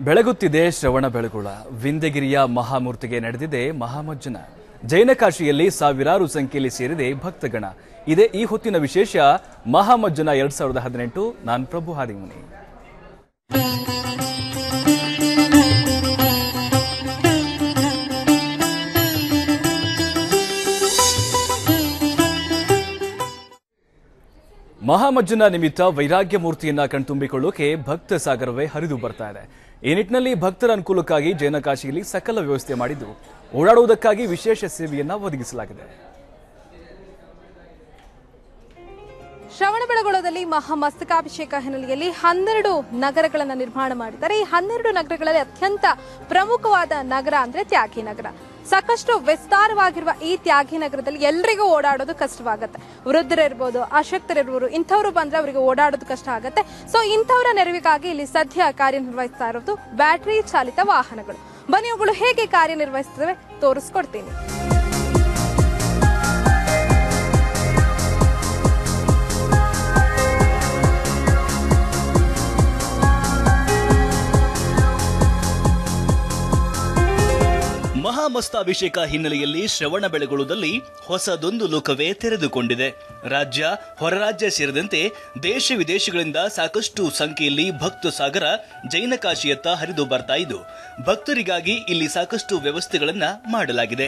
ಬೆಳಗುತ್ತಿದೆ ಶ್ರವಣ ಬೆಳಗುಳ ವಿಂಧ್ಯಗಿರಿಯ ಮಹಾಮೂರ್ತಿಗೆ ನಡೆದಿದೆ ಮಹಾಮಜ್ಜನ ಜೈನಕಾಶಿಯಲ್ಲಿ ಸಾವಿರಾರು ಸಂಖ್ಯೆಯಲ್ಲಿ ಸೇರಿದೆ ಭಕ್ತಗಣ ಇದೇ ಈ ಹೊತ್ತಿನ ವಿಶೇಷ ಮಹಾಮಜ್ಜನ ಎರಡ್ ಸಾವಿರದ ಹದಿನೆಂಟು ನಾನ್ ಪ್ರಭು ಹಾದಿಮುನಿ ಮಹಾಮಜ್ಜನ ನಿಮಿತ್ತ ವೈರಾಗ್ಯ ಮೂರ್ತಿಯನ್ನ ಕಣ್ತುಂಬಿಕೊಳ್ಳೋಕೆ ಭಕ್ತ ಸಾಗರವೇ ಹರಿದು ಬರ್ತಾ ಇದೆ ಈ ನಿಟ್ಟಿನಲ್ಲಿ ಭಕ್ತರ ಅನುಕೂಲಕ್ಕಾಗಿ ಜೈನಕಾಶಿಯಲ್ಲಿ ಸಕಲ ವ್ಯವಸ್ಥೆ ಮಾಡಿದ್ದು ಓಡಾಡುವುದಕ್ಕಾಗಿ ವಿಶೇಷ ಸೇವೆಯನ್ನ ಒದಗಿಸಲಾಗಿದೆ ಶ್ರವಣಬೆಳಗೊಳದಲ್ಲಿ ಮಹಾಮಸ್ತಕಾಭಿಷೇಕ ಹಿನ್ನೆಲೆಯಲ್ಲಿ ಹನ್ನೆರಡು ನಗರಗಳನ್ನು ನಿರ್ಮಾಣ ಮಾಡಿದ್ದಾರೆ ಈ ಹನ್ನೆರಡು ನಗರಗಳಲ್ಲಿ ಅತ್ಯಂತ ಪ್ರಮುಖವಾದ ನಗರ ಅಂದ್ರೆ ತ್ಯಾಗಿ ನಗರ ಸಾಕಷ್ಟು ವಿಸ್ತಾರವಾಗಿರುವ ಈ ತ್ಯಾಗಿ ನಗರದಲ್ಲಿ ಎಲ್ರಿಗೂ ಓಡಾಡೋದು ಕಷ್ಟವಾಗುತ್ತೆ ವೃದ್ಧರಿರ್ಬೋದು ಅಶಕ್ತರಿರ್ಬೋದು ಇಂಥವ್ರು ಬಂದ್ರೆ ಅವರಿಗೆ ಓಡಾಡೋದು ಕಷ್ಟ ಆಗುತ್ತೆ ಸೊ ಇಂಥವರ ನೆರವಿಗಾಗಿ ಇಲ್ಲಿ ಸದ್ಯ ಕಾರ್ಯನಿರ್ವಹಿಸ್ತಾ ಇರೋದು ಬ್ಯಾಟರಿ ಚಾಲಿತ ವಾಹನಗಳು ಬನ್ನಿ ಅವುಗಳು ಹೇಗೆ ಕಾರ್ಯನಿರ್ವಹಿಸ್ತವೆ ತೋರಿಸ್ಕೊಡ್ತೀನಿ ಮಹಾಮಸ್ತಾಭಿಷೇಕ ಹಿನ್ನೆಲೆಯಲ್ಲಿ ಶ್ರವಣ ಬೆಳಗೊಳದಲ್ಲಿ ಹೊಸದೊಂದು ಲೋಕವೇ ತೆರೆದುಕೊಂಡಿದೆ ರಾಜ್ಯ ಹೊರರಾಜ್ಯ ಸೇರಿದಂತೆ ದೇಶ ವಿದೇಶಗಳಿಂದ ಸಾಕಷ್ಟು ಸಂಖ್ಯೆಯಲ್ಲಿ ಭಕ್ತ ಸಾಗರ ಜೈನಕಾಶಿಯತ್ತ ಹರಿದು ಬರ್ತಾ ಇದ್ದು ಭಕ್ತರಿಗಾಗಿ ಇಲ್ಲಿ ಸಾಕಷ್ಟು ವ್ಯವಸ್ಥೆಗಳನ್ನ ಮಾಡಲಾಗಿದೆ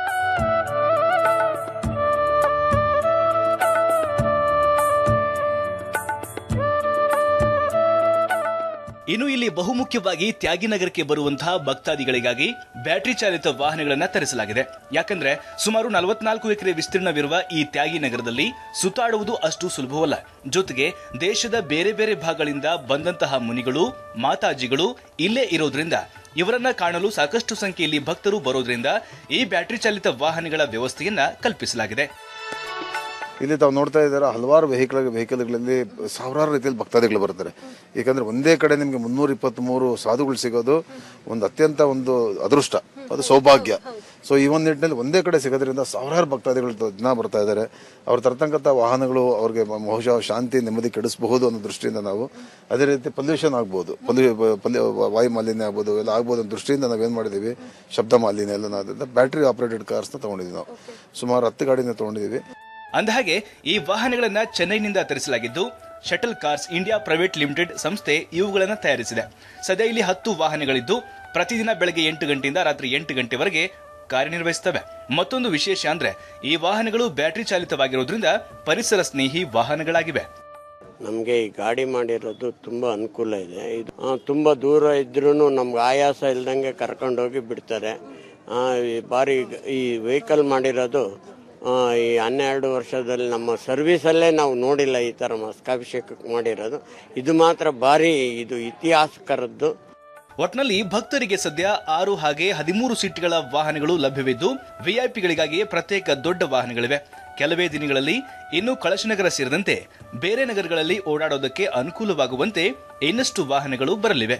ಇನ್ನು ಇಲ್ಲಿ ಬಹುಮುಖ್ಯವಾಗಿ ತ್ಯಾಗಿನಗರಕ್ಕೆ ಬರುವಂತಹ ಭಕ್ತಾದಿಗಳಿಗಾಗಿ ಬ್ಯಾಟರಿ ಚಾಲಿತ ವಾಹನಗಳನ್ನ ತರಿಸಲಾಗಿದೆ ಯಾಕಂದ್ರೆ ಸುಮಾರು ನಲವತ್ನಾಲ್ಕು ಎಕರೆ ವಿಸ್ತೀರ್ಣವಿರುವ ಈ ತ್ಯಾಗಿ ನಗರದಲ್ಲಿ ಸುತ್ತಾಡುವುದು ಅಷ್ಟು ಸುಲಭವಲ್ಲ ಜೊತೆಗೆ ದೇಶದ ಬೇರೆ ಬೇರೆ ಭಾಗಗಳಿಂದ ಬಂದಂತಹ ಮುನಿಗಳು ಮಾತಾಜಿಗಳು ಇಲ್ಲೇ ಇರೋದ್ರಿಂದ ಇವರನ್ನ ಕಾಣಲು ಸಾಕಷ್ಟು ಸಂಖ್ಯೆಯಲ್ಲಿ ಭಕ್ತರು ಬರೋದ್ರಿಂದ ಈ ಬ್ಯಾಟರಿ ಚಾಲಿತ ವಾಹನಗಳ ವ್ಯವಸ್ಥೆಯನ್ನ ಕಲ್ಪಿಸಲಾಗಿದೆ ಇಲ್ಲಿ ತಾವು ನೋಡ್ತಾ ಇದ್ದಾರೆ ಹಲವಾರು ವೆಹಿಕಲ್ ವೆಹಿಕಲ್ಗಳಲ್ಲಿ ಸಾವಿರಾರು ರೀತಿಯಲ್ಲಿ ಭಕ್ತಾದಿಗಳು ಬರ್ತಾರೆ ಏಕೆಂದ್ರೆ ಒಂದೇ ಕಡೆ ನಿಮಗೆ ಮುನ್ನೂರ ಇಪ್ಪತ್ತ್ಮೂರು ಸಾಧುಗಳು ಸಿಗೋದು ಒಂದು ಅತ್ಯಂತ ಒಂದು ಅದೃಷ್ಟ ಅದು ಸೌಭಾಗ್ಯ ಸೊ ಈ ಒಂದು ನಿಟ್ಟಿನಲ್ಲಿ ಒಂದೇ ಕಡೆ ಸಿಗೋದ್ರಿಂದ ಸಾವಿರಾರು ಭಕ್ತಾದಿಗಳು ತ- ದಿನ ಬರ್ತಾ ಇದ್ದಾರೆ ಅವ್ರು ತರ್ತಕ್ಕಂಥ ವಾಹನಗಳು ಅವ್ರಿಗೆ ಮ- ಬಹುಶಃ ಶಾಂತಿ ನೆಮ್ಮದಿ ಕೆಡಿಸಬಹುದು ಅನ್ನೋ ದೃಷ್ಟಿಯಿಂದ ನಾವು ಅದೇ ರೀತಿ ಪೊಲ್ಯೂಷನ್ ಆಗ್ಬೋದು ಪೊಲ್ಯೂ ಪೊಲ್ಯೂ ವಾಯು ಮಾಲಿನ್ಯ ಆಗ್ಬೋದು ಎಲ್ಲ ಆಗ್ಬೋದು ಅನ್ನೋ ದೃಷ್ಟಿಯಿಂದ ನಾವೇನು ಮಾಡಿದ್ದೀವಿ ಶಬ್ದ ಮಾಲಿನ್ಯ ಎಲ್ಲ ನಾವು ಬ್ಯಾಟ್ರಿ ಆಪರೇಟೆಡ್ ಕಾರ್ಸ್ನ ತೊಗೊಂಡಿದ್ದೀವಿ ನಾವು ಸುಮಾರು ಹತ್ತು ಗಾಡಿನ ತೊಗೊಂಡಿದ್ದೀವಿ ಅಂದಹಾಗೆ ಈ ವಾಹನಗಳನ್ನ ಚೆನ್ನೈನಿಂದ ತರಿಸಲಾಗಿದ್ದು shuttle cars India private limited ಸಂಸ್ಥೆ ಇವುಗಳನ್ನ ತಯಾರಿಸಿದೆ ಸದ್ಯ ಇಲ್ಲಿ ಹತ್ತು ವಾಹನಗಳಿದ್ದು ಪ್ರತಿದಿನ ಬೆಳಗ್ಗೆ ಎಂಟು ಗಂಟೆಯಿಂದ ರಾತ್ರಿ ಎಂಟು ಗಂಟೆವರೆಗೆ ಕಾರ್ಯನಿರ್ವಹಿಸುತ್ತವೆ ಮತ್ತೊಂದು ವಿಶೇಷ ಅಂದ್ರೆ ಈ ವಾಹನಗಳು ಬ್ಯಾಟರಿ ಚಾಲಿತವಾಗಿರೋದ್ರಿಂದ ಪರಿಸರ ಸ್ನೇಹಿ ವಾಹನಗಳಾಗಿವೆ ನಮಗೆ ಈ ಗಾಡಿ ಮಾಡಿರೋದು ತುಂಬ ಅನುಕೂಲ ಇದೆ ಇದು ಆ, ತುಂಬ ದೂರ ಇದ್ರೂ ನಮ್ಗೆ ಆಯಾಸ ಇಲ್ದಂಗೆ ಕರ್ಕೊಂಡೋಗಿ ಬಿಡ್ತಾರೆ ಆ, ಈ ಬಾರಿ ಈ ವೆಹಿಕಲ್ ಮಾಡಿರೋದು ಆ, ಈ ಹನ್ನೆರಡು ವರ್ಷದಲ್ಲಿ ನಮ್ಮ ಸರ್ವಿಸಲ್ಲೇ ನಾವು ನೋಡಿಲ್ಲ ಈ ಥರ ಮಸ್ಕಾಭಿಷೇಕಕ್ಕೆ ಮಾಡಿರೋದು ಇದು ಮಾತ್ರ ಭಾರಿ ಇದು ಇತಿಹಾಸಕರದ್ದು ಒಟ್ನಲ್ಲಿ ಭಕ್ತರಿಗೆ ಸದ್ಯ ಆರು ಹಾಗೆ ಹದಿಮೂರು ಸೀಟ್ಗಳ ವಾಹನಗಳು ಲಭ್ಯವಿದ್ದು ವಿಐಪಿಗಳಿಗಾಗಿಯೇ ಪ್ರತ್ಯೇಕ ದೊಡ್ಡ ವಾಹನಗಳಿವೆ ಕೆಲವೇ ದಿನಗಳಲ್ಲಿ ಇನ್ನು ಕಳಶನಗರ ಸೇರಿದಂತೆ ಬೇರೆ ನಗರಗಳಲ್ಲಿ ಓಡಾಡೋದಕ್ಕೆ ಅನುಕೂಲವಾಗುವಂತೆ ಇನ್ನಷ್ಟು ವಾಹನಗಳು ಬರಲಿವೆ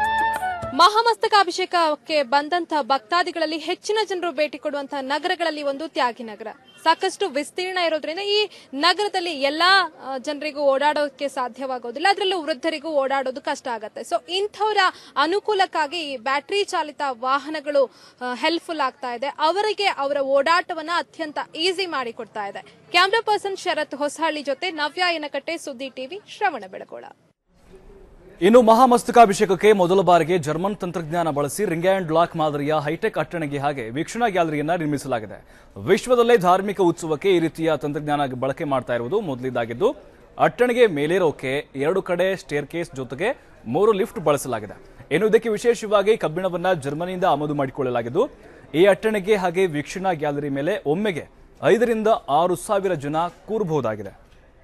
ಮಹಾಮಸ್ತಕಾಭಿಷೇಕಕ್ಕೆ ಬಂದಂತಹ ಭಕ್ತಾದಿಗಳಲ್ಲಿ ಹೆಚ್ಚಿನ ಜನರು ಭೇಟಿ ಕೊಡುವಂತಹ ನಗರಗಳಲ್ಲಿ ಒಂದು ತ್ಯಾಗಿ ನಗರ ಸಾಕಷ್ಟು ವಿಸ್ತೀರ್ಣ ಇರೋದ್ರಿಂದ ಈ ನಗರದಲ್ಲಿ ಎಲ್ಲಾ ಆ, ಜನರಿಗೂ ಓಡಾಡೋಕೆ ಸಾಧ್ಯವಾಗೋದಿಲ್ಲ ಅದರಲ್ಲೂ ವೃದ್ಧರಿಗೂ ಓಡಾಡೋದು ಕಷ್ಟ ಆಗತ್ತೆ ಸೊ ಇಂಥವರ ಅನುಕೂಲಕ್ಕಾಗಿ ಈ ಬ್ಯಾಟರಿ ಚಾಲಿತ ವಾಹನಗಳು ಹೆಲ್ಪ್ಫುಲ್ ಆಗ್ತಾ ಇದೆ ಅವರಿಗೆ ಅವರ ಓಡಾಟವನ್ನ ಅತ್ಯಂತ ಈಸಿ ಮಾಡಿ ಕೊಡ್ತಾ ಇದೆ ಕ್ಯಾಮ್ರಾ ಪರ್ಸನ್ ಶರತ್ ಹೊಸಹಳ್ಳಿ ಜೊತೆ ನವ್ಯ ಎನಕಟ್ಟೆ ಸುದ್ದಿ ಟಿವಿ ಶ್ರವಣ ಬೆಳಗೋಳ ಇನ್ನು ಮಹಾಮಸ್ತಕಾಭಿಷೇಕಕ್ಕೆ ಮೊದಲ ಬಾರಿಗೆ ಜರ್ಮನ್ ತಂತ್ರಜ್ಞಾನ ಬಳಸಿ ರಿಂಗ್ ಆ್ಯಂಡ್ ಬ್ಲಾಕ್ ಮಾದರಿಯ ಹೈಟೆಕ್ ಅಟ್ಟಣಿಗೆ ಹಾಗೆ ವೀಕ್ಷಣಾ ಗ್ಯಾಲರಿಯನ್ನ ನಿರ್ಮಿಸಲಾಗಿದೆ ವಿಶ್ವದಲ್ಲೇ ಧಾರ್ಮಿಕ ಉತ್ಸವಕ್ಕೆ ಈ ರೀತಿಯ ತಂತ್ರಜ್ಞಾನ ಬಳಕೆ ಮಾಡ್ತಾ ಇರುವುದು ಮೊದಲಿದ್ದಾಗಿದ್ದು ಅಟ್ಟಣಿಗೆ ಮೇಲೇರೋಕೆ ಎರಡು ಕಡೆ ಸ್ಟೇರ್ ಕೇಸ್ ಜೊತೆಗೆ ಮೂರು ಲಿಫ್ಟ್ ಬಳಸಲಾಗಿದೆ ಇನ್ನು ಇದಕ್ಕೆ ವಿಶೇಷವಾಗಿ ಕಬ್ಬಿಣವನ್ನ ಜರ್ಮನಿಯಿಂದ ಆಮದು ಮಾಡಿಕೊಳ್ಳಲಾಗಿದ್ದು ಈ ಅಟ್ಟಣಿಗೆ ಹಾಗೆ ವೀಕ್ಷಣಾ ಗ್ಯಾಲರಿ ಮೇಲೆ ಒಮ್ಮೆಗೆ ಐದರಿಂದ ಆರು ಸಾವಿರ ಜನ ಕೂರಬಹುದಾಗಿದೆ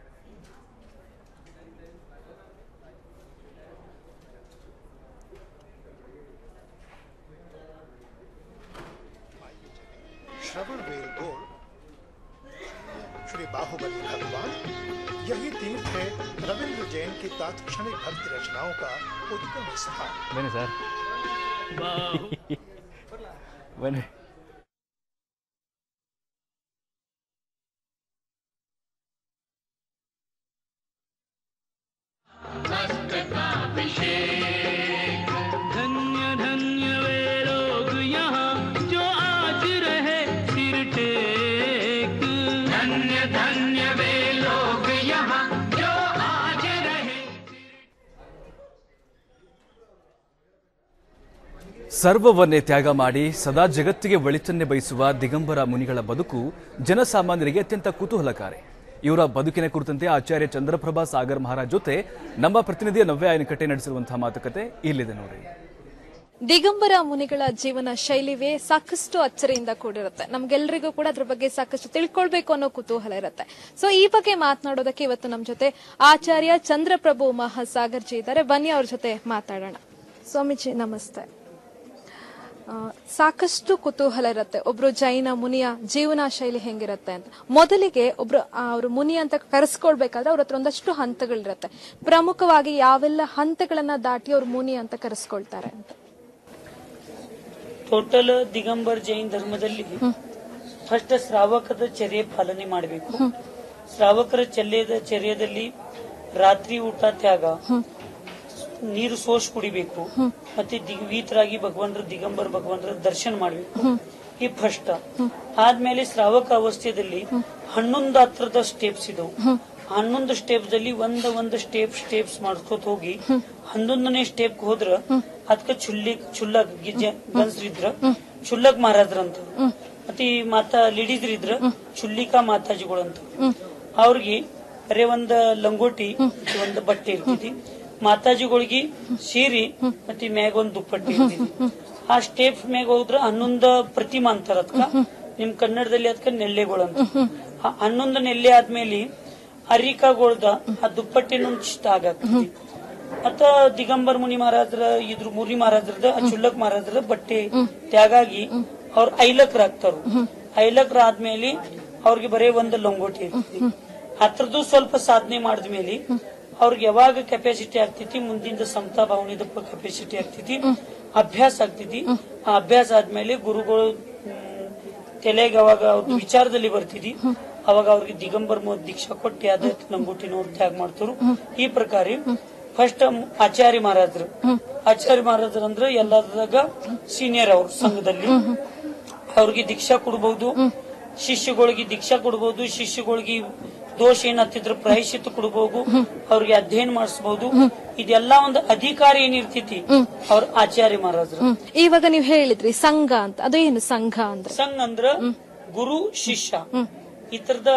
श्रवण बेलगोल श्री बाहुबली भगवान यही तीर्थ है रविंद्र जैन की तात्क्षणिक भक्ति रचनाओं का उद्गम स्थान ಬನ್ನಿ ಸರ್ ಬನ್ನಿ धन्य ಸರ್ವವನ್ನೇ ತ್ಯಾಗ ಮಾಡಿ ಸದಾ ಜಗತ್ತಿಗೆ ಒಳಿತನ್ನೇ ಬಯಸುವ ದಿಗಂಬರ ಮುನಿಗಳ ಬದುಕು ಜನಸಾಮಾನ್ಯರಿಗೆ ಅತ್ಯಂತ ಕುತೂಹಲಕಾರಿ ಇವರ ಬದುಕಿನ ಕುರಿತಂತೆ ಆಚಾರ್ಯ ಚಂದ್ರಪ್ರಭಾ ಸಾಗರ್ ಮಹಾರಾಜ್ ಜೊತೆ ನಮ್ಮ ಪ್ರತಿನಿಧಿಯ ನವ್ಯ ಆಯನಕಟ್ಟೆ ನಡೆಸಿರುವಂತಹ ಮಾತುಕತೆ ಇಲ್ಲಿದೆ ನೋಡಿ ದಿಗಂಬರ ಮುನಿಗಳ ಜೀವನ ಶೈಲಿವೇ ಸಾಕಷ್ಟು ಅಚ್ಚರಿಯಿಂದ ಕೂಡಿರುತ್ತೆ ನಮ್ಗೆಲ್ರಿಗೂ ಕೂಡ ಅದ್ರ ಬಗ್ಗೆ ಸಾಕಷ್ಟು ತಿಳ್ಕೊಳ್ಬೇಕು ಅನ್ನೋ ಕುತೂಹಲ ಇರುತ್ತೆ ಸೊ ಈ ಬಗ್ಗೆ ಮಾತನಾಡೋದಕ್ಕೆ ಇವತ್ತು ನಮ್ಮ ಜೊತೆ ಆಚಾರ್ಯ ಚಂದ್ರಪ್ರಭು ಮಹಾಸಾಗರ್ ಜಿ ಇದ್ದಾರೆ ಬನ್ನಿ ಅವ್ರ ಜೊತೆ ಮಾತಾಡೋಣ ಸ್ವಾಮೀಜಿ ನಮಸ್ತೆ ಆ, ಸಾಕಷ್ಟು ಕುತೂಹಲ ಇರುತ್ತೆ ಒಬ್ರು ಜೈನ ಮುನಿಯ ಜೀವನ ಶೈಲಿ ಹೆಂಗಿರುತ್ತೆ ಅಂತ ಮೊದಲಿಗೆ ಒಬ್ರು ಅವರು ಮುನಿ ಅಂತ ಕರೆಸ್ಕೊಳ್ಬೇಕಾದ್ರೆ ಅವ್ರ ಹತ್ರ ಒಂದಷ್ಟು ಹಂತಗಳಿರುತ್ತೆ ಪ್ರಮುಖವಾಗಿ ಯಾವೆಲ್ಲ ಹಂತಗಳನ್ನ ದಾಟಿ ಅವ್ರು ಮುನಿ ಅಂತ ಕರೆಸ್ಕೊಳ್ತಾರೆ ಅಂತ ಟೋಟಲ್ ದಿಗಂಬರ್ ಜೈನ್ ಧರ್ಮದಲ್ಲಿ ಫಸ್ಟ್ ಶ್ರಾವಕದ ಚರ್ಯ ಪಾಲನೆ ಮಾಡಬೇಕು ಶ್ರಾವಕರ ಚಲ್ಯದ ಚರ್ಯದಲ್ಲಿ ರಾತ್ರಿ ಊಟ ತ್ಯಾಗ ನೀರು ಸೋಸ್ ಕುಡಿಬೇಕು ಮತ್ತೆ ದಿಗ್ವೀತರಾಗಿ ಭಗವಂತರ ದಿಗಂಬರ್ ಭಗವಂತರ ದರ್ಶನ ಮಾಡಬೇಕು ಈ ಫಸ್ಟ್ ಆದ್ಮೇಲೆ ಶ್ರಾವಕ ಅವಸ್ಥೆಯಲ್ಲಿ ಹನ್ನೊಂದು ಹತ್ರದ ಸ್ಟೆಪ್ಸ್ ಇದ್ದವು ಹನ್ನೊಂದು ಸ್ಟೆಪ್ಸ್ ಅಲ್ಲಿ ಒಂದ ಒಂದು ಸ್ಟೆಪ್ ಸ್ಟೆಪ್ಸ್ ಮಾಡ್ಕೋತ ಹೋಗಿ ಹನ್ನೊಂದನೇ ಸ್ಟೆಪ್ ಹೋದ್ರ ಅದಕ್ಕ ಚುಲ್ಲಿ ಚುಲ್ಲಕ್ ಗನ್ಸ್ರಿದ್ರ ಚುಲ್ಲಕ್ ಮಹಾರಾಜ್ರಂತ ಮತ್ತೆ ಈ ಮಾತಾ ಲೇಡೀಸ್ ಇದ್ರ ಚುಲ್ಲಿಕಾ ಮಾತಾಜಿಗಳು ಅಂತ ಅವ್ರಿಗೆ ಬರೇ ಒಂದ್ ಲಂಗೋಟಿ ಮತ್ತೆ ಒಂದ್ ಬಟ್ಟೆ ಇರ್ತೈತಿ ಮಾತಾಜಿಗಳಿಗೆ ಸೀರೆ ಮತ್ತೆ ಮ್ಯಾಗ ಒಂದ್ ದುಪ್ಪಟ್ಟಿ ಇರ್ತೈತಿ ಆ ಸ್ಟೇಪ್ ಮ್ಯಾಗ ಹೋದ್ರ ಹನ್ನೊಂದ ಪ್ರತಿಮಾ ಅಂತಾರ ಅದಕ್ಕ ನಿಮ್ ಕನ್ನಡದಲ್ಲಿ ಅದಕ್ಕ ನೆಲ್ಲೆಗಳು ಅಂತ ಆ ಹನ್ನೊಂದು ನೆಲ್ಲೆ ಆದ್ಮೇಲೆ ಅರಿಕಾಗೊಳ್ದ ಆ ದುಪ್ಪಟ್ಟಿನೊಂದ್ ಇಷ್ಟ ಆಗಾಕ್ತೈತಿ ಮತ್ತ ದಿಗಂಬರ್ ಮುನಿ ಮಹಾರಾಜರ ಇದ್ರ ಮುನಿ ಮಹಾರಾಜರದ ಆ ಚುಲ್ಲಕ್ ಮಹಾರಾಜರ ಬಟ್ಟೆ ತ್ಯಾಗಾಗಿ ಅವ್ರ ಐಲಕ್ರಾಗ್ತಾರು ಐಲಕ್ರ ಆದ್ಮೇಲೆ ಅವ್ರಿಗೆ ಬರೇ ಒಂದು ಲಂಗೋಟಿ ಇರ್ತೈತಿ ಹತ್ರದ್ದು ಸ್ವಲ್ಪ ಸಾಧನೆ ಮಾಡಿದ್ಮೇಲೆ ಅವ್ರಿಗೆ ಯಾವಾಗ ಕೆಪಾಸಿಟಿ ಆಗ್ತೈತಿ ಮುಂದಿಂದ ಸಮತಾ ಭಾವನೆದ ಕೆಪಾಸಿಟಿ ಆಗ್ತೈತಿ ಅಭ್ಯಾಸ ಆಗ್ತೈತಿ ಆ ಅಭ್ಯಾಸ ಆದ್ಮೇಲೆ ಗುರುಗಳು ಮ್, ತಲೆಗೆ ಅವಾಗ ಅವ್ರ ವಿಚಾರದಲ್ಲಿ ಬರ್ತಿದಿ ಅವಾಗ ಅವ್ರಿಗೆ ದಿಗಂಬರ್ ಮೋದ್ ದೀಕ್ಷಾ ಕೊಟ್ಟು ಅದ ಲಂಗೋಟಿನವ್ರು ತ್ಯಾಗ ಮಾಡ್ತಾರು ಈ ಪ್ರಕಾರ ಫಸ್ಟ್ ಆಚಾರ್ಯ ಮಹಾರಾಜರು ಆಚಾರ್ಯ ಮಹಾರಾಜರು ಅಂದ್ರೆ ಎಲ್ಲದಾಗ ಸೀನಿಯರ್ ಅವ್ರ ಸಂಘದಲ್ಲಿ ಅವ್ರಿಗೆ ದೀಕ್ಷಾ ಕೊಡ್ಬಹುದು ಶಿಷ್ಯಗಳಿಗೆ ದೀಕ್ಷಾ ಕೊಡ್ಬಹುದು ಶಿಷ್ಯಗಳಿಗೆ ದೋಷ ಏನ್ ಹತ್ತಿದ್ರ ಪ್ರಾಯಶ್ಚಿತ್ತ ಕೊಡ್ಬಹುದು ಅವ್ರಿಗೆ ಅಧ್ಯಯನ ಮಾಡಿಸಬಹುದು ಇದೆಲ್ಲ ಒಂದು ಅಧಿಕಾರ ಏನಿರ್ತೈತಿ ಅವ್ರ ಆಚಾರ್ಯ ಮಹಾರಾಜರು ಇವಾಗ ನೀವು ಹೇಳಿದ್ರಿ ಸಂಘ ಅಂತ ಅದು ಏನು ಸಂಘ ಅಂದ್ರೆ ಸಂಘ ಅಂದ್ರ ಗುರು ಶಿಷ್ಯ ಈ ತರದ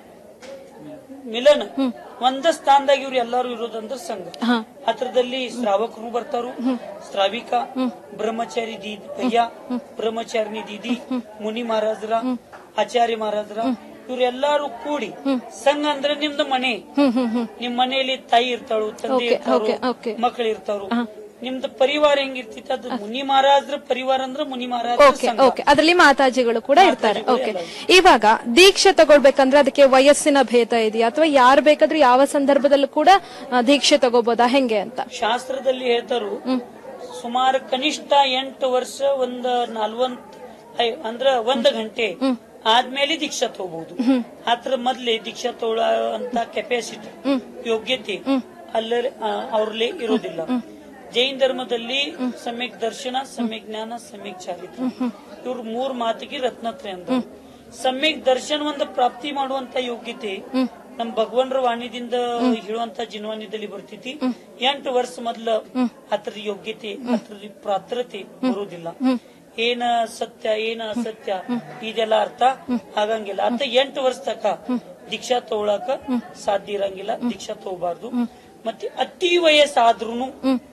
ಮಿಲನ ಒಂದ ಸ್ಥಾನದಾಗ ಇವ್ರು ಎಲ್ಲಾರು ಇರೋದಂದ್ರ ಸಂಘ ಹತ್ರದಲ್ಲಿ ಶ್ರಾವಕರು ಬರ್ತಾರು ಶ್ರಾವಿಕ ಬ್ರಹ್ಮಚಾರಿ ದೀದಿ ಅಯ್ಯ ಬ್ರಹ್ಮಚಾರಿಣಿ ದೀದಿ ಮುನಿ ಮಹಾರಾಜರ ಆಚಾರ್ಯ ಮಹಾರಾಜರ ಇವ್ರೆಲ್ಲಾರು ಕೂಡಿ ಸಂಘ ಅಂದ್ರೆ ನಿಮ್ದು ಮನೆ ನಿಮ್ ಮನೆಯಲ್ಲಿ ತಾಯಿ ಇರ್ತಾಳು ತಂದೆ Okay, ಇರ್ತಾರು okay, okay. ಮಕ್ಕಳು ಇರ್ತಾರು ನಿಮ್ದು ಪರಿವಾರ ಹೆಂಗಿರ್ತೈತಿ ಅದು ಮುನಿ ಮಹಾರಾಜರ ಪರಿವಾರ ಅಂದ್ರೆ ಮುನಿ ಮಹಾರಾಜರ ಓಕೆ ಸಂಘ ಓಕೆ ಅದರಲ್ಲಿ ಮಾತಾಜಿಗಳು ಕೂಡ ಇರ್ತಾರೆ ಮಾತಾಜಿಗಳು ಓಕೆ ಇವಾಗ ದೀಕ್ಷೆ ತಗೊಳ್ಬೇಕಂದ್ರೆ ಅದಕ್ಕೆ ವಯಸ್ಸಿನ ಭೇದ ಇದೆಯಾ ಅಥವಾ ಯಾರು ಬೇಕಾದ್ರೂ ಯಾವ ಸಂದರ್ಭದಲ್ಲೂ ಕೂಡ ಆ, ದೀಕ್ಷೆ ತಗೋಬೋದಾ ಹೆಂಗೆ ಅಂತ ಶಾಸ್ತ್ರದಲ್ಲಿ ಹೇಳ್ತಾರು ಸುಮಾರು ಕನಿಷ್ಠ ಎಂಟು ವರ್ಷ ಒಂದ್ ನಲ್ವಂತ್ ಐ- ಅಂದ್ರ ಒಂದ್ ಗಂಟೆ ಆದ್ಮೇಲೆ ದೀಕ್ಷಾ ತಗೋಬಹುದು ಅದ್ರ ಮೊದ್ಲೇ ದೀಕ್ಷಾ ತಗೊಳ ಅಂತ ಕೆಪಾಸಿಟಿ ಯೋಗ್ಯತೆ ಅಲ್ಲೇ ಅವ್ರಲ್ಲಿ ಇರೋದಿಲ್ಲ ಜೈನ್ ಧರ್ಮದಲ್ಲಿ ಸಮ್ಯಕ್ ದರ್ಶನ ಸಮ್ಯಕ್ ಜ್ಞಾನ ಸಮ್ಯಕ್ ಚಾರಿತ್ರ ಇವ್ರು ಮೂರ್ ಮಾತಿಗೆ ರತ್ನತ್ರಯ ಅಂತ ಸಮ್ಯಕ್ ದರ್ಶನ ಒಂದು ಪ್ರಾಪ್ತಿ ಮಾಡುವಂತ ಯೋಗ್ಯತೆ ನಮ್ ಭಗವಂತರ ವಾಣಿದಿಂದ ಹೇಳುವಂತ ಜಿನ್ವಾನ್ಯದಲ್ಲಿ ಬರ್ತೈತಿ ಎಂಟು ವರ್ಷ ಮೊದ್ಲ ಅದ್ರ ಯೋಗ್ಯತೆ ಅದ್ರ ಪಾತ್ರತೆ ಬರುವುದಿಲ್ಲ ಏನ ಸತ್ಯ ಏನ ಅಸತ್ಯ ಇದೆಲ್ಲ ಅರ್ಥ ಆಗಂಗಿಲ್ಲ ಅಂತ ಎಂಟು ವರ್ಷ ತಕ ದೀಕ್ಷಾ ತಗೊಳಕ ಸಾಧ್ಯ ಇರಂಗಿಲ್ಲ ದೀಕ್ಷಾ ತಗೋಬಾರ್ದು ಮತ್ತೆ ಅತಿ ವಯಸ್ಸಾದ್ರೂನು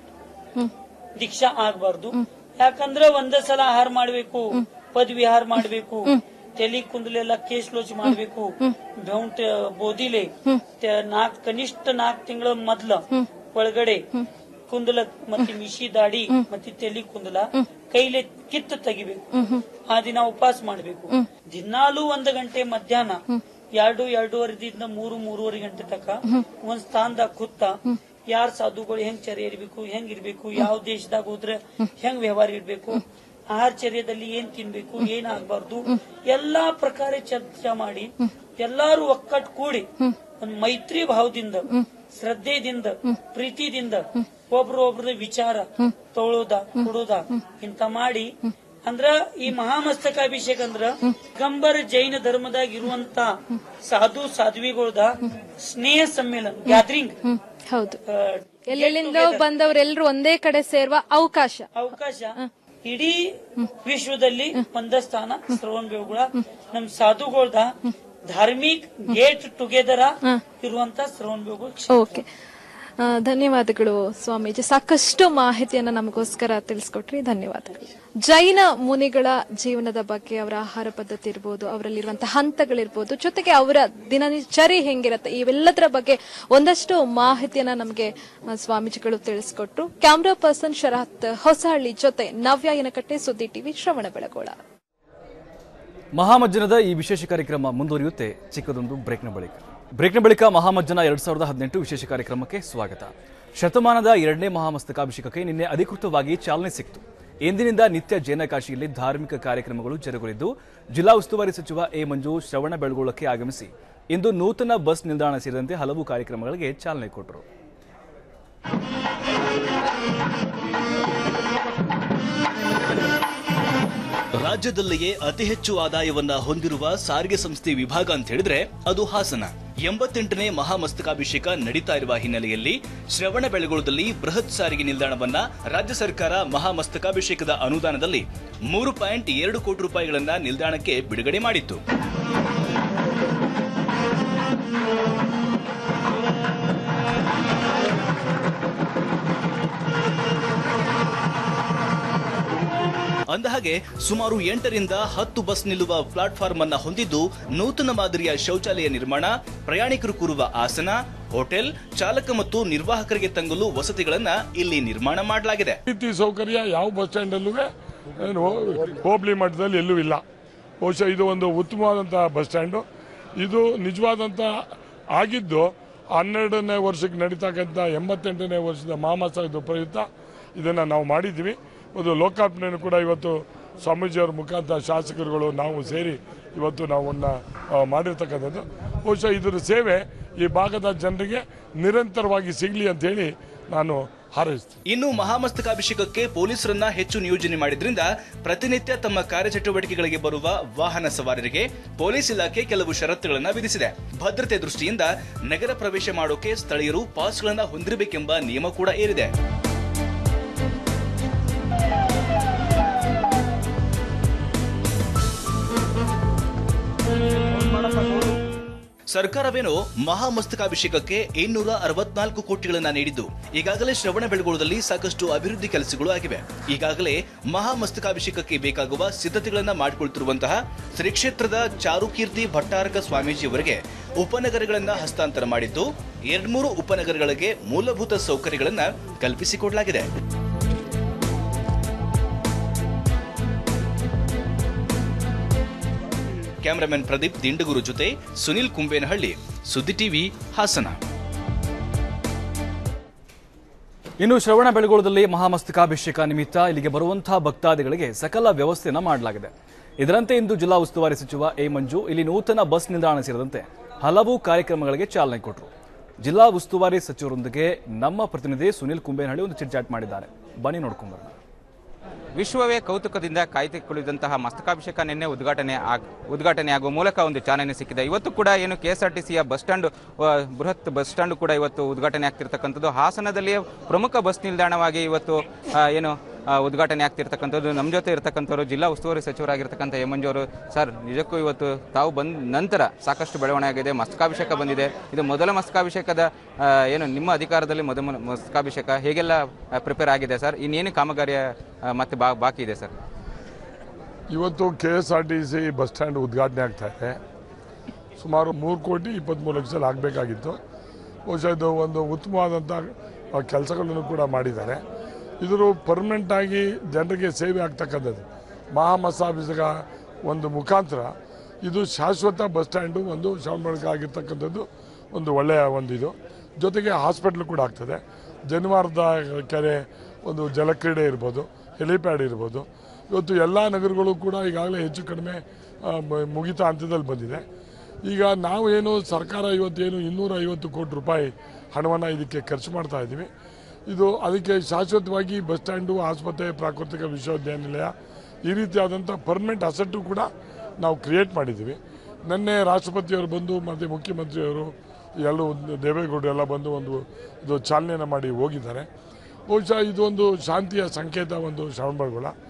ದೀಕ್ಷಾ ಆಗ್ಬಾರ್ದು ಯಾಕಂದ್ರ ಒಂದೇ ಸಲ ಆಹಾರ ಮಾಡ್ಬೇಕು ಪದ್ ವಿಹಾರ ಮಾಡ್ಬೇಕು ತಲಿ ಕುಂದಲೆಲ್ಲ ಕೇಸ್ ಲೋಚ್ ಮಾಡ್ಬೇಕು ಬೆೌಂಟ್ ಬೋದಿಲೆ ತ- ನಾಕ್ ಕನಿಷ್ಠ ನಾಕ್ ತಿಂಗಳ ಮೊದ್ಲ ಒಳಗಡೆ ಕುಂದಲ ಮತ್ತೆ ಮಿಶಿ ದಾಡಿ ಮತ್ತೆ ತಲಿ ಕುಂದಲ ಕೈಲೆ ಕಿತ್ತು ತೆಗಿಬೇಕು ಆ ದಿನ ಉಪವಾಸ ಮಾಡ್ಬೇಕು ದಿನಾಲೂ ಒಂದ್ ಗಂಟೆ ಮಧ್ಯಾಹ್ನ ಎರಡು ಎರಡೂವರೆದಿಂದ ಮೂರು ಮೂರುವರೆ ಗಂಟೆ ತಕ ಒಂದ್ ಸ್ಥಾನದಾಗ ಕೂತ ಯಾರ್ ಸಾಧುಗಳು ಹೆಂಗ್ ಚರ್ಯ ಇರ್ಬೇಕು ಹೆಂಗ್ ಇರ್ಬೇಕು ಯಾವ ದೇಶದಾಗ ಹೋದ್ರೆ ಹೆಂಗ್ ವ್ಯವಹಾರ ಇರ್ಬೇಕು ಆಹಾರ ಚರ್ಯದಲ್ಲಿ ಏನ್ ತಿನ್ಬೇಕು ಏನ್ ಆಗ್ಬಾರ್ದು ಎಲ್ಲಾ ಪ್ರಕಾರ ಚರ್ಚೆ ಮಾಡಿ ಎಲ್ಲಾರು ಒಕ್ಕಟ್ ಕೂಡಿ ಒಂದ್ ಮೈತ್ರಿ ಭಾವದಿಂದ ಶ್ರದ್ಧೆದಿಂದ ಪ್ರೀತಿದಿಂದ ಒಬ್ರು ಒಬ್ರದ ವಿಚಾರ ತೊಳೋದ ಕೊಡೋದ ಇಂತ ಮಾಡಿ ಅಂದ್ರ ಈ ಮಹಾಮಸ್ತಕಾಭಿಷೇಕ ಅಂದ್ರ ಗಂಬರ ಜೈನ ಧರ್ಮದಾಗ ಇರುವಂತ ಸಾಧು ಸಾಧ್ವಿಗಳದ ಸ್ನೇಹ ಸಮ್ಮೇಳನ ಗ್ಯಾದರಿಂಗ್ ಹ್ಮ್ ಹೌದು ಎಲ್ಲೆಲ್ಲಿಂದ ಬಂದವರೆಲ್ಲರೂ ಒಂದೇ ಕಡೆ ಸೇರುವ ಅವಕಾಶ ಅವಕಾಶ ಇಡೀ ವಿಶ್ವದಲ್ಲಿ ಒಂದ ಸ್ಥಾನ ಶ್ರವಣ ಬೆಳಗೊಳ ನಮ್ ಸಾಧುಗಳ್ದ ಧಾರ್ಮಿಕ್ ಗೇಟ್ ಟುಗೆದರ್ ಇರುವಂತ ಶ್ರವಣ ಬೆಳಗೊಳ ಓಕೆ ಆ, ಧನ್ಯವಾದಗಳು ಸ್ವಾಮೀಜಿ ಸಾಕಷ್ಟು ಮಾಹಿತಿಯನ್ನ ನಮಗೋಸ್ಕರ ತಿಳಿಸ್ಕೊಟ್ರಿ ಧನ್ಯವಾದಗಳು ಜೈನ ಮುನಿಗಳ ಜೀವನದ ಬಗ್ಗೆ ಅವರ ಆಹಾರ ಪದ್ಧತಿ ಇರ್ಬೋದು ಅವರಲ್ಲಿರುವಂತಹ ಹಂತಗಳಿರ್ಬೋದು ಜೊತೆಗೆ ಅವರ ದಿನಚರಿ ಹೆಂಗಿರುತ್ತೆ ಇವೆಲ್ಲದರ ಬಗ್ಗೆ ಒಂದಷ್ಟು ಮಾಹಿತಿಯನ್ನ ನಮಗೆ ಆ, ಸ್ವಾಮೀಜಿಗಳು ತಿಳಿಸ್ಕೊಟ್ರು ಕ್ಯಾಮ್ರಾ ಪರ್ಸನ್ ಶರತ್ ಹೊಸಹಳ್ಳಿ ಜೊತೆ ನವ್ಯ ಏನಕಟ್ಟೆ ಸುದ್ದಿ ಟಿವಿ ಶ್ರವಣ ಬೆಳಗೋಳ ಮಹಾಮಜ್ಜನದ ಈ ವಿಶೇಷ ಕಾರ್ಯಕ್ರಮ ಮುಂದುವರಿಯುತ್ತೆ ಚಿಕ್ಕದೊಂದು ಬ್ರೇಕ್ನ ಬಳಿಕ ಬ್ರೇಕ್ನ ಬಳಿಕ ಮಹಾಮಜ್ಜನ ಎರಡ್ ಸಾವಿರದ ಹದಿನೆಂಟು ವಿಶೇಷ ಕಾರ್ಯಕ್ರಮಕ್ಕೆ ಸ್ವಾಗತ ಶತಮಾನದ ಎರಡನೇ ಮಹಾಮಸ್ತಕಾಭಿಷೇಕಕ್ಕೆ ನಿನ್ನೆ ಅಧಿಕೃತವಾಗಿ ಚಾಲನೆ ಸಿಕ್ತು ಇಂದಿನಿಂದ ನಿತ್ಯ ಜೈನಕಾಶಿಯಲ್ಲಿ ಧಾರ್ಮಿಕ ಕಾರ್ಯಕ್ರಮಗಳು ಜರುಗಲಿದ್ದು ಜಿಲ್ಲಾ ಉಸ್ತುವಾರಿ ಸಚಿವ ಎ ಮಂಜು ಶ್ರವಣ ಬೆಳಗೊಳಕ್ಕೆ ಆಗಮಿಸಿ ಇಂದು ನೂತನ ಬಸ್ ನಿಲ್ದಾಣ ಸೇರಿದಂತೆ ಹಲವು ಕಾರ್ಯಕ್ರಮಗಳಿಗೆ ಚಾಲನೆ ಕೊಟ್ಟರು ರಾಜ್ಯದಲ್ಲಿಯೇ ಅತಿ ಹೆಚ್ಚು ಆದಾಯವನ್ನ ಹೊಂದಿರುವ ಸಾರಿಗೆ ಸಂಸ್ಥೆ ವಿಭಾಗ ಅಂತ ಹೇಳಿದ್ರೆ ಅದು ಹಾಸನ ಎಂಬತ್ತೆಂಟನೇ ಮಹಾಮಸ್ತಕಾಭಿಷೇಕ ನಡೀತಾ ಇರುವ ಹಿನ್ನೆಲೆಯಲ್ಲಿ ಶ್ರವಣ ಬೆಳಗೊಳದಲ್ಲಿ ಬೃಹತ್ ಸಾರಿಗೆ ನಿಲ್ದಾಣವನ್ನ ರಾಜ್ಯ ಸರ್ಕಾರ ಮಹಾಮಸ್ತಕಾಭಿಷೇಕದ ಅನುದಾನದಲ್ಲಿ ಮೂರು ಪಾಯಿಂಟ್ ಎರಡು ಕೋಟಿ ರೂಪಾಯಿಗಳನ್ನ ನಿಲ್ದಾಣಕ್ಕೆ ಬಿಡುಗಡೆ ಮಾಡಿತ್ತು ಅಂದಹಾಗೆ ಸುಮಾರು ಎಂಟರಿಂದ ಹತ್ತು ಬಸ್ ನಿಲ್ಲುವ ಪ್ಲಾಟ್ಫಾರ್ಮ್ ಅನ್ನ ಹೊಂದಿದ್ದು ನೂತನ ಮಾದರಿಯ ಶೌಚಾಲಯ ನಿರ್ಮಾಣ ಪ್ರಯಾಣಿಕರು ಕೂರುವ ಆಸನ ಹೋಟೆಲ್ ಚಾಲಕ ಮತ್ತು ನಿರ್ವಾಹಕರಿಗೆ ತಂಗಲು ವಸತಿಗಳನ್ನ ಇಲ್ಲಿ ನಿರ್ಮಾಣ ಮಾಡಲಾಗಿದೆ ರೀತಿ ಸೌಕರ್ಯ ಯಾವ ಬಸ್ ಸ್ಟ್ಯಾಂಡಲ್ಲೂ ಏನು ಹೋಬಳಿ ಮಟ್ಟದಲ್ಲಿ ಎಲ್ಲೂ ಇಲ್ಲ ಬಹುಶಃ ಇದು ಒಂದು ಉತ್ತಮವಾದಂಥ ಬಸ್ ಸ್ಟ್ಯಾಂಡು ಇದು ನಿಜವಾದಂಥ ಆಗಿದ್ದು ಹನ್ನೆರಡನೇ ವರ್ಷಕ್ಕೆ ನಡೀತಕ್ಕಂಥ ಎಂಬತ್ತೆಂಟನೇ ವರ್ಷದ ಮಹಾಮಸ್ತ ಪ್ರಯುಕ್ತ ಇದನ್ನು ನಾವು ಮಾಡಿದ್ದೀವಿ ಒಂದು ಲೋಕಾರ್ಪಣೆಯನ್ನು ಕೂಡ ಇವತ್ತು ಸ್ವಾಮೀಜಿಯವರ ಮುಖಾಂತರ ಶಾಸಕರುಗಳು ನಾವು ಸೇರಿ ಇವತ್ತು ನಾವು ಅವನ್ನ, ಆ, ಮಾಡಿರ್ತಕ್ಕಂಥದ್ದು ಬಹುಶಃ ಇದರ ಸೇವೆ ಈ ಭಾಗದ ಜನರಿಗೆ ನಿರಂತರವಾಗಿ ಸಿಗಲಿ ಅಂತ ಹೇಳಿ ನಾನು ಹಾರೈಸ್ತೀನಿ ಇನ್ನು ಮಹಾಮಸ್ತಕಾಭಿಷೇಕಕ್ಕೆ ಪೊಲೀಸರನ್ನ ಹೆಚ್ಚು ನಿಯೋಜನೆ ಮಾಡಿದ್ರಿಂದ ಪ್ರತಿನಿತ್ಯ ತಮ್ಮ ಕಾರ್ಯಚಟುವಟಿಕೆಗಳಿಗೆ ಬರುವ ವಾಹನ ಸವಾರರಿಗೆ ಪೊಲೀಸ್ ಇಲಾಖೆ ಕೆಲವು ಷರತ್ತುಗಳನ್ನ ವಿಧಿಸಿದೆ ಭದ್ರತೆ ದೃಷ್ಟಿಯಿಂದ ನಗರ ಪ್ರವೇಶ ಮಾಡೋಕೆ ಸ್ಥಳೀಯರು ಪಾಸ್ಗಳನ್ನ ಹೊಂದಿರಬೇಕೆಂಬ ನಿಯಮ ಕೂಡ ಏರಿದೆ ಸರ್ಕಾರವೇನೋ ಮಹಾಮಸ್ತಕಾಭಿಷೇಕಕ್ಕೆ ಇನ್ನೂರ ಅರವತ್ನಾಲ್ಕು ಕೋಟಿಗಳನ್ನ ನೀಡಿದ್ದು ಈಗಾಗಲೇ ಶ್ರವಣ ಬೆಳಗೊಳದಲ್ಲಿ ಸಾಕಷ್ಟು ಅಭಿವೃದ್ಧಿ ಕೆಲಸಗಳು ಆಗಿವೆ ಈಗಾಗಲೇ ಮಹಾಮಸ್ತಕಾಭಿಷೇಕಕ್ಕೆ ಬೇಕಾಗುವ ಸಿದ್ಧತೆಗಳನ್ನ ಮಾಡಿಕೊಳ್ತಿರುವಂತಹ ಶ್ರೀ ಕ್ಷೇತ್ರದ ಚಾರುಕೀರ್ತಿ ಭಟ್ಟಾರಕ ಸ್ವಾಮೀಜಿಯವರಿಗೆ ಉಪನಗರಗಳನ್ನ ಹಸ್ತಾಂತರ ಮಾಡಿದ್ದು ಎರಡ್ಮೂರು ಉಪನಗರಗಳಿಗೆ ಮೂಲಭೂತ ಸೌಕರ್ಯಗಳನ್ನ ಕಲ್ಪಿಸಿಕೊಡಲಾಗಿದೆ ಕ್ಯಾಮರಾಮನ್ ಪ್ರದೀಪ್ ದಿಂಡಗುರು ಜೊತೆ ಸುನಿಲ್ ಕುಂಬೇನಹಳ್ಳಿ ಸುದ್ದಿ ಟಿವಿ ಹಾಸನ ಇನ್ನು ಶ್ರವಣ ಬೆಳಗೊಳದಲ್ಲಿ ಮಹಾಮಸ್ತಕಾಭಿಷೇಕ ನಿಮಿತ್ತ ಇಲ್ಲಿಗೆ ಬರುವಂತಹ ಭಕ್ತಾದಿಗಳಿಗೆ ಸಕಲ ವ್ಯವಸ್ಥೆಯನ್ನ ಮಾಡಲಾಗಿದೆ ಇದರಂತೆ ಇಂದು ಜಿಲ್ಲಾ ಉಸ್ತುವಾರಿ ಸಚಿವ ಎ ಮಂಜು ಇಲ್ಲಿ ನೂತನ ಬಸ್ ನಿಲ್ದಾಣ ಸೇರಿದಂತೆ ಹಲವು ಕಾರ್ಯಕ್ರಮಗಳಿಗೆ ಚಾಲನೆ ಕೊಟ್ಟರು ಜಿಲ್ಲಾ ಉಸ್ತುವಾರಿ ಸಚಿವರೊಂದಿಗೆ ನಮ್ಮ ಪ್ರತಿನಿಧಿ ಸುನಿಲ್ ಕುಂಬೇನಹಳ್ಳಿ ಒಂದು ಚಿಟ್ಚಾಟ್ ಮಾಡಿದ್ದಾರೆ ಬನ್ನಿ ನೋಡ್ಕೊಂಡ್ಬರೋಣ ವಿಶ್ವವೇ ಕೌತುಕದಿಂದ ಕಾಯ್ದುಕೊಳ್ಳಿದಂತಹ ಮಸ್ತಕಾಭಿಷೇಕ ನಿನ್ನೆ ಉದ್ಘಾಟನೆ ಆಗ್ ಉದ್ಘಾಟನೆ ಆಗುವ ಮೂಲಕ ಒಂದು ಚಾಲನೆ ಸಿಕ್ಕಿದೆ ಇವತ್ತು ಕೂಡ ಏನು ಕೆ ಎಸ್ ಆರ್ ಟಿ ಸಿಯ ಬಸ್ ಸ್ಟ್ಯಾಂಡ್ ಆ, ಬೃಹತ್ ಬಸ್ ಸ್ಟ್ಯಾಂಡ್ ಕೂಡ ಇವತ್ತು ಉದ್ಘಾಟನೆ ಆಗ್ತಿರ್ತಕ್ಕಂಥದ್ದು ಹಾಸನದಲ್ಲಿಯೇ ಪ್ರಮುಖ ಬಸ್ ನಿಲ್ದಾಣವಾಗಿ ಇವತ್ತು ಆ, ಏನು ಆ, ಉದ್ಘಾಟನೆ ಆಗ್ತಿರ್ತಕ್ಕಂಥದ್ದು ನಮ್ಮ ಜೊತೆ ಇರ್ತಕ್ಕಂಥವ್ರು ಜಿಲ್ಲಾ ಉಸ್ತುವಾರಿ ಸಚಿವರಾಗಿರ್ತಕ್ಕಂಥ ಯಮಂಜು ಅವರು ಸರ್ ನಿಜಕ್ಕೂ ಇವತ್ತು ತಾವು ಬಂದ ನಂತರ ಸಾಕಷ್ಟು ಬೆಳವಣಿಗೆ ಆಗಿದೆ ಮಸ್ತಕಾಭಿಷೇಕ ಬಂದಿದೆ ಇದು ಮೊದಲ ಮಸ್ತಕಾಭಿಷೇಕದ ಆ, ಏನು ನಿಮ್ಮ ಅಧಿಕಾರದಲ್ಲಿ ಮೊದಲ ಮಸ್ತಕಾಭಿಷೇಕ ಹೇಗೆಲ್ಲ ಪ್ರಿಪೇರ್ ಆಗಿದೆ ಸರ್ ಇನ್ನೇನು ಕಾಮಗಾರಿಯ ಆ, ಮತ್ತೆ ಬಾ ಬಾಕಿ ಇದೆ ಸರ್ ಇವತ್ತು K S R T C bus stand ಉದ್ಘಾಟನೆ ಆಗ್ತಾ ಇದೆ ಸುಮಾರು ಮೂರು ಕೋಟಿ ಇಪ್ಪತ್ತ್ಮೂರು ಲಕ್ಷದಲ್ಲಿ ಆಗಬೇಕಾಗಿತ್ತು ಬಹುಶಃ ಇದು ಒಂದು ಉತ್ತಮವಾದಂಥ ಕೆಲಸಗಳನ್ನು ಕೂಡ ಮಾಡಿದ್ದಾರೆ ಇದ್ರ ಪರ್ಮನೆಂಟ್ ಆಗಿ ಜನರಿಗೆ ಸೇವೆ ಆಗ್ತಕ್ಕಂಥದ್ದು ಮಹಾಮಸಾಭಿಷೇಕ ಒಂದು ಮುಖಾಂತರ ಇದು ಶಾಶ್ವತ ಬಸ್ ಸ್ಟ್ಯಾಂಡು ಒಂದು ಶ್ರವಣಬೆಳಗೊಳ ಆಗಿರ್ತಕ್ಕಂಥದ್ದು ಒಂದು ಒಳ್ಳೆಯ ಒಂದು ಇದು ಜೊತೆಗೆ ಹಾಸ್ಪಿಟ್ಲ್ ಕೂಡ ಆಗ್ತದೆ ಜನಿವಾರದ ಕೆರೆ ಒಂದು ಜಲಕ್ರೀಡೆ ಇರ್ಬೋದು ಹೆಲಿಪ್ಯಾಡ್ ಇರ್ಬೋದು ಇವತ್ತು ಎಲ್ಲ ನಗರಗಳು ಕೂಡ ಈಗಾಗಲೇ ಹೆಚ್ಚು ಕಡಿಮೆ ಆ, ಮ- ಮುಗಿತಾ ಹಂತದಲ್ಲಿ ಬಂದಿದೆ ಈಗ ನಾವು ಏನು ಸರ್ಕಾರ ಇವತ್ತೇನು ಇನ್ನೂರ ಐವತ್ತು ಕೋಟಿ ರೂಪಾಯಿ ಹಣವನ್ನು ಇದಕ್ಕೆ ಖರ್ಚು ಮಾಡ್ತಾ ಇದ್ದೀವಿ ಇದು ಅದಕ್ಕೆ ಶಾಶ್ವತವಾಗಿ ಬಸ್ ಸ್ಟ್ಯಾಂಡು ಆಸ್ಪತ್ರೆ ಪ್ರಾಕೃತಿಕ ವಿಶ್ವವಿದ್ಯಾನಿಲಯ ಈ ರೀತಿಯಾದಂಥ ಪರ್ಮನೆಂಟ್ ಅಸೆಟ್ಟು ಕೂಡ ನಾವು ಕ್ರಿಯೇಟ್ ಮಾಡಿದ್ದೀವಿ ನಿನ್ನೆ ರಾಷ್ಟ್ರಪತಿಯವರು ಬಂದು ಮತ್ತು ಮುಖ್ಯಮಂತ್ರಿಯವರು ಎಲ್ಲರೂ ದೇವೇಗೌಡರು ಎಲ್ಲ ಬಂದು ಒಂದು ಇದು ಚಾಲನೆಯನ್ನು ಮಾಡಿ ಹೋಗಿದ್ದಾರೆ ಬಹುಶಃ ಇದೊಂದು ಶಾಂತಿಯ ಸಂಕೇತ ಒಂದು ಶ್ರವಣಬೆಳಗೊಳ